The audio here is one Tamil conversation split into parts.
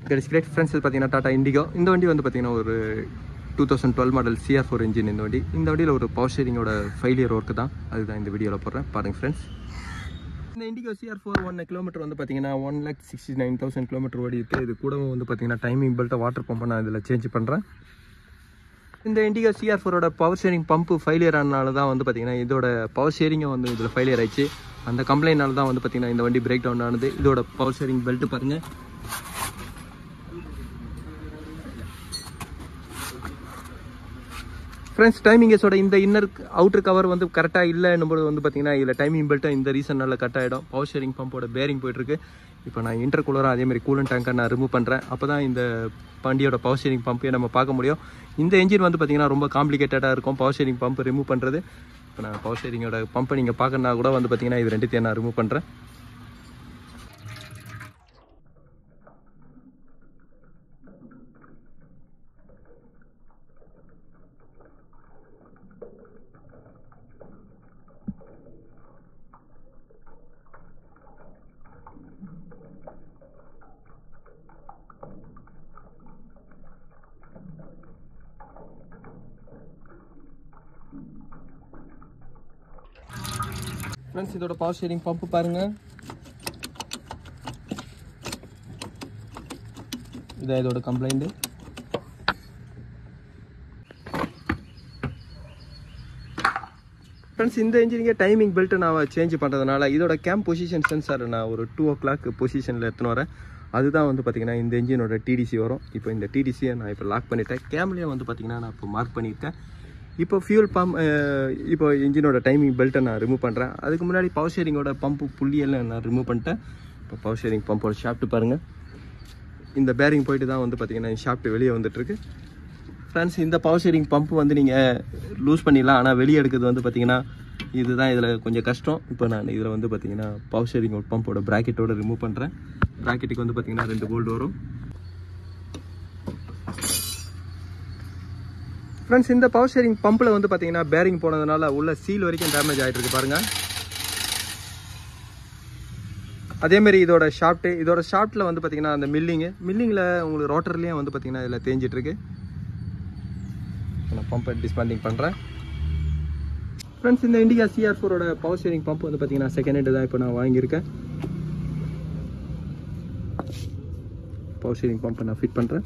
கிடைச்சி கிரேட் ஃப்ரெண்ட்ஸ் பார்த்தீங்கன்னா டாடா இண்டிகோ இந்த வண்டி வந்து பார்த்தீங்கன்னா ஒரு two thousand twelve model CR four engine இந்த வண்டி இந்த வண்டியில் ஒரு பவர் ஷேரிங்கோட ஃபெயிலியர் ஒர்க்கு தான் அதுதான் இந்த வீடியோவில் போடுறேன் பாருங்கள் ஃப்ரெண்ட்ஸ் இந்த Indigo CR four one kilometre வந்து பார்த்தீங்கன்னா one lakh sixty nine thousand kilometre ஓடி இருக்குது இது கூட வந்து பார்த்தீங்கன்னா டைமிங் பெல்ட்டை வாட்டர் பம்பை நான் இதில் சேஞ்ச் பண்ணுறேன் இந்த இண்டிகோ சிஆர் ஃபோரோட பவர் ஷேரிங் பம்பு ஃபெயிலியர் ஆனனால தான் வந்து பார்த்தீங்கன்னா இதோட பவர் ஷேரிங்கை வந்து இதில் ஃபெயிலியர் ஆயிடுச்சு அந்த கம்ப்ளைண்ட்னால தான் வந்து பார்த்தீங்கன்னா இந்த வண்டி பிரேக் டவுன் ஆனது இதோட பவர் ஷேரிங் பெல்ட் பாருங்கள் ஃப்ரெண்ட்ஸ் டைமிங்கஸோட இந்த இன்னர் அவுட்டர் கவர் வந்து கரெக்டாக இல்லைன்னும்போது வந்து பார்த்தீங்கன்னா இதில் டைமிங் பெல்ட்டு இந்த ரீசன்னால கட் ஆகிடும் பவர் ஷேரிங் பம்போட பேரிங் போயிட்டுருக்கு இப்போ நான் இன்டர் கூலராக அதே மாதிரி கூலன் டேங்கை நான் ரிமூவ் பண்ணுறேன் அப்போ தான் இந்த வண்டியோட பவர் ஷேரிங் பம்பையை நம்ம பார்க்க முடியும் இந்த என்ஜின் வந்து பார்த்தீங்கன்னா ரொம்ப காம்ப்ளிகேட்டடாக இருக்கும் பவர் ஷேரிங் பம்ப் ரிமூவ் பண்ணுறது இப்போ நான் பவர் ஷேரிங்கோட பம்பை நீங்கள் பார்க்கணுன்னா கூட வந்து பார்த்தீங்கன்னா இது ரெண்டுத்தையும் நான் ரிமூவ் பண்ணுறேன் ஃப்ரெண்ட்ஸ் இதோட பவர் ஷேரிங் பம்ப் பாருங்க இதான் இதோட கம்ப்ளைண்ட்டு ஃப்ரெண்ட்ஸ் இந்த இன்ஜினிங்க டைமிங் பெல்ட்டை நான் சேஞ்ச் பண்ணுறதுனால இதோட கேம்ப் பொசிஷன் சென்சார் நான் ஒரு டூ ஓ கிளாக் பொசிஷனில் எடுத்துன்னு வரேன் அதுதான் வந்து பார்த்திங்கன்னா இந்த இன்ஜினோட டிடிசி வரும் இப்போ இந்த டிடிசியை நான் இப்போ லாக் பண்ணிட்டேன் கேம்லேயும் வந்து பார்த்திங்கன்னா நான் இப்போ மார்க் பண்ணியிருக்கேன் இப்போ ஃபியூல் பம்ப் இப்போ இன்ஜினோட டைமிங் பெல்ட்டை நான் ரிமூவ் பண்ணுறேன் அதுக்கு முன்னாடி பவர் ஷேரிங்கோட பம்பு புள்ளியெல்லாம் நான் ரிமூவ் பண்ணிட்டேன் இப்போ பவர் ஷேரிங் பம்போட ஷாஃப்ட் பாருங்கள் இந்த பேரிங் போயிட்டு தான் வந்து பார்த்திங்கன்னா ஷாஃப்ட் வெளியே வந்துட்டுருக்கு ஃப்ரெண்ட்ஸ் இந்த பவர் ஷேரிங் பம்ப் வந்து நீங்கள் லூஸ் பண்ணிடலாம் ஆனால் வெளியே எடுக்கிறது வந்து பார்த்தீங்கன்னா இதுதான் இதில் கொஞ்சம் கஷ்டம் இப்போ நான் இதில் வந்து பார்த்தீங்கன்னா பவர் ஷேரிங் பம்போட ப்ராக்கெட்டோட ரிமூவ் பண்ணுறேன் ப்ராக்கெட்டுக்கு வந்து பார்த்தீங்கன்னா ரெண்டு போல்டு வரும் ஃப்ரெண்ட்ஸ் இந்த பவர் ஷேரிங் பம்பில் வந்து பார்த்தீங்கன்னா பேரிங் போனதுனால உள்ள சீல் வரைக்கும் டேமேஜ் ஆகிட்டு இருக்கு பாருங்கள் அதேமாரி இதோட ஷாஃப்ட்டு இதோட ஷாஃப்ட்டில் வந்து பார்த்தீங்கன்னா அந்த மில்லிங்கு மில்லிங்கில் உங்களுக்கு ரோட்டர்லேயும் வந்து பார்த்தீங்கன்னா இதில் தேஞ்சிட்டு இருக்கு நான் பம்பை டிஸ்பேண்டிங் பண்ணுறேன் ஃப்ரெண்ட்ஸ் இந்த இண்டிகா சிஆர் ஃபோரோட பவர் ஷேரிங் பம்ப் வந்து பார்த்தீங்கன்னா செகண்ட் ஹேண்டு தான் இப்போ நான் வாங்கியிருக்கேன் பவர் ஷேரிங் பம்பை நான் ஃபிட் பண்ணுறேன்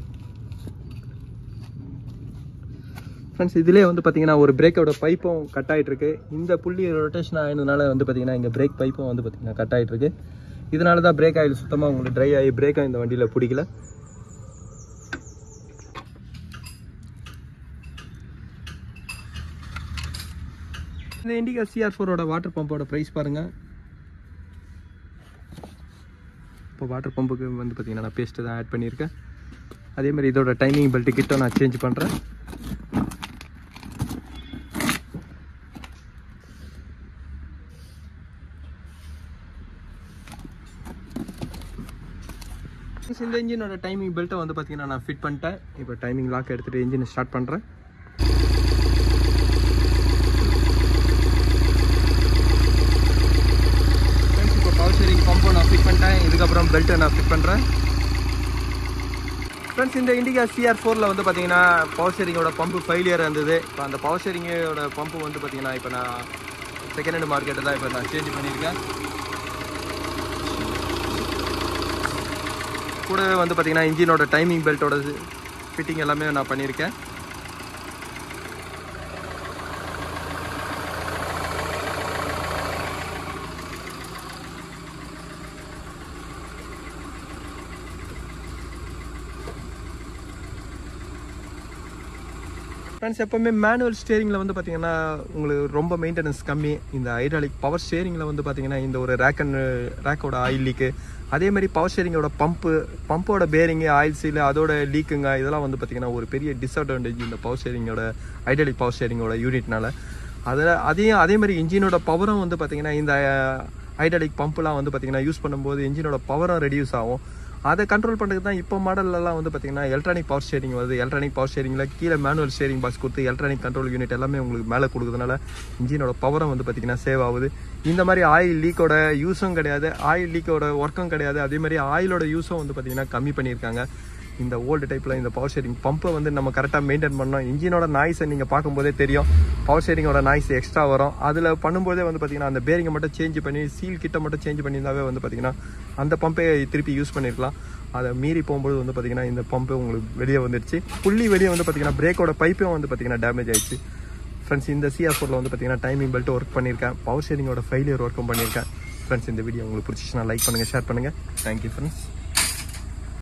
ஃப்ரெண்ட்ஸ் இதிலே வந்து பார்த்தீங்கன்னா ஒரு பிரேக்கோட பைப்பும் கட் ஆகிட்டு இருக்கு இந்த புள்ளி ரொட்டேஷன் ஆனதுனால வந்து பார்த்தீங்கன்னா இங்கே பிரேக் பைப்பும் வந்து பார்த்தீங்கன்னா கட் ஆகிட்டு இருக்கு இதனால தான் பிரேக் ஆயில் சுத்தமாக உங்களுக்கு ட்ரை ஆகி பிரேக்காக இந்த வண்டியில் பிடிக்கல இந்த இண்டிகா சிஆர் ஃபோரோட வாட்டர் பம்போட ப்ரைஸ் பாருங்கள் இப்போ வாட்டர் பம்புக்கு வந்து பார்த்தீங்கன்னா நான் பேஸ்ட்டு தான் ஆட் பண்ணியிருக்கேன் அதே மாதிரி இதோட டைமிங் பெல்ட் கிட்ட நான் சேஞ்ச் பண்ணுறேன் இந்த இன்ஜினோட டைமிங் பெல்ட்டை வந்து பார்த்தீங்கன்னா நான் ஃபிட் பண்ணிட்டேன் இப்போ டைமிங் லாக் எடுத்துகிட்டு இன்ஜினை ஸ்டார்ட் பண்ணுறேன் இப்போ பவர் ஷேரிங் பம்பை நான் ஃபிட் பண்ணிட்டேன் இதுக்கப்புறம் பெல்ட்டை நான் ஃபிட் பண்ணுறேன் ஃப்ரெண்ட்ஸ் இந்த இண்டிகா சிஆர் ஃபோரில் வந்து பார்த்தீங்கன்னா பவர் ஷேரிங்கோட பம்பு ஃபெயிலியர் இருந்தது இப்போ அந்த பவர் ஷேரிங்கோட பம்பு வந்து பார்த்தீங்கன்னா இப்போ நான் செகண்ட் ஹேண்ட் மார்க்கெட்டை தான் இப்போ நான் சேஞ்ச் பண்ணியிருக்கேன் கூடவே வந்து பார்த்தீங்கன்னா இன்ஜினோட டைமிங் பெல்ட்டோட ஃபிட்டிங் எல்லாமே நான் பண்ணியிருக்கேன் ஃப்ரெண்ட்ஸ் எப்போவுமே மேனுவல் ஸ்டேரிங்கில் வந்து பார்த்தீங்கன்னா உங்களுக்கு ரொம்ப மெயின்டெனன்ஸ் கம்மி இந்த ஹைட்ராலிக் பவர் ஸ்டேரிங்கில் வந்து பார்த்தீங்கன்னா இந்த ஒரு ரேக் அண்ட் ரேக்கோட ஆயில் லீக்கு அதே மாதிரி பவர் ஸ்டேரிங்கோட பம்பு பம்போட பேரிங்கு ஆயில் சீல் அதோட லீக்குங்க இதெல்லாம் வந்து பார்த்தீங்கன்னா ஒரு பெரிய டிஸ்அட்வான்டேஜ் இந்த பவர் ஸ்டேரிங்கோட ஹைட்ராலிக் பவர் ஸ்டேரிங்கோட யூனிட்னால அதில் அதையும் அதே மாதிரி இன்ஜினோட பவரும் வந்து பார்த்தீங்கன்னா இந்த ஹைட்ராலிக் பம்ப்லாம் வந்து பார்த்தீங்கன்னா யூஸ் பண்ணும்போது இன்ஜினோட பவரும் ரெடியூஸ் ஆகும் அதை கண்ட்ரோல் பண்ணுறதுக்கு தான் இப்போ மாடல்லலாம் வந்து பார்த்தீங்கன்னா எலக்ட்ரானிக் பவர் ஸ்டேரிங் வருது எலக்ட்ரானிக் பவர் ஸ்டேரிங்கில் கீழே மேனுவல் ஸ்டேரிங் பாக்ஸ் கொடுத்து எலக்ட்ரானிக் கண்ட்ரோல் யூனிட் எல்லாமே உங்களுக்கு மேலே கொடுக்குறதுனால இன்ஜினோட பவரும் வந்து பார்த்தீங்கன்னா சேவ் ஆகுது இந்த மாதிரி ஆயில் லீக்கோட யூஸும் கிடையாது ஆயில் லீக்கோட ஒர்க்கும் கிடையாது அதே மாதிரி ஆயிலோட யூஸும் வந்து பார்த்தீங்கன்னா கம்மி பண்ணியிருக்காங்க இந்த ஓல்டு டைப்பில் இந்த பவர் ஷேரிங் பம்பை வந்து நம்ம கரெக்டாக மெயின்டைன் பண்ணோம் இன்ஜினோட நாய்ஸை நீங்கள் பார்க்கும்போதே தெரியும் பவர் ஷேரிங்கோட நாய்ஸ் எக்ஸ்ட்ரா வரும் அதில் பண்ணும்போதே வந்து பார்த்தீங்கன்னா அந்த பேரிங்கை மட்டும் சேஞ்ச் பண்ணி சீல் கிட்ட மட்டும் சேஞ்ச் பண்ணியிருந்தாவே வந்து பார்த்தீங்கன்னா அந்த பம்பை திருப்பி யூஸ் பண்ணியிருக்கலாம் அதை மீறி போகும்போது வந்து பார்த்தீங்கன்னா இந்த பம்பு உங்களுக்கு வெளியே வந்துடுச்சு புள்ளி வெளியே வந்து பார்த்தீங்கன்னா பிரேக்கோட பைப்பும் வந்து பார்த்தீங்கன்னா டேமேஜ் ஆயிடுச்சு ஃப்ரெண்ட்ஸ் இந்த சிஆர் ஃபோரில் வந்து பார்த்தீங்கன்னா டைமிங் பெல்ட் ஒர்க் பண்ணியிருக்கேன் பவர் ஷேரிங்கோட ஃபெயிலியர் ஒர்க்கும் பண்ணியிருக்கேன் ஃப்ரெண்ட்ஸ் இந்த வீடியோ உங்களுக்கு பிடிச்சிச்சுன்னா லைக் பண்ணுங்கள் ஷேர் பண்ணுங்கள் தேங்க்யூ ஃப்ரெண்ட்ஸ்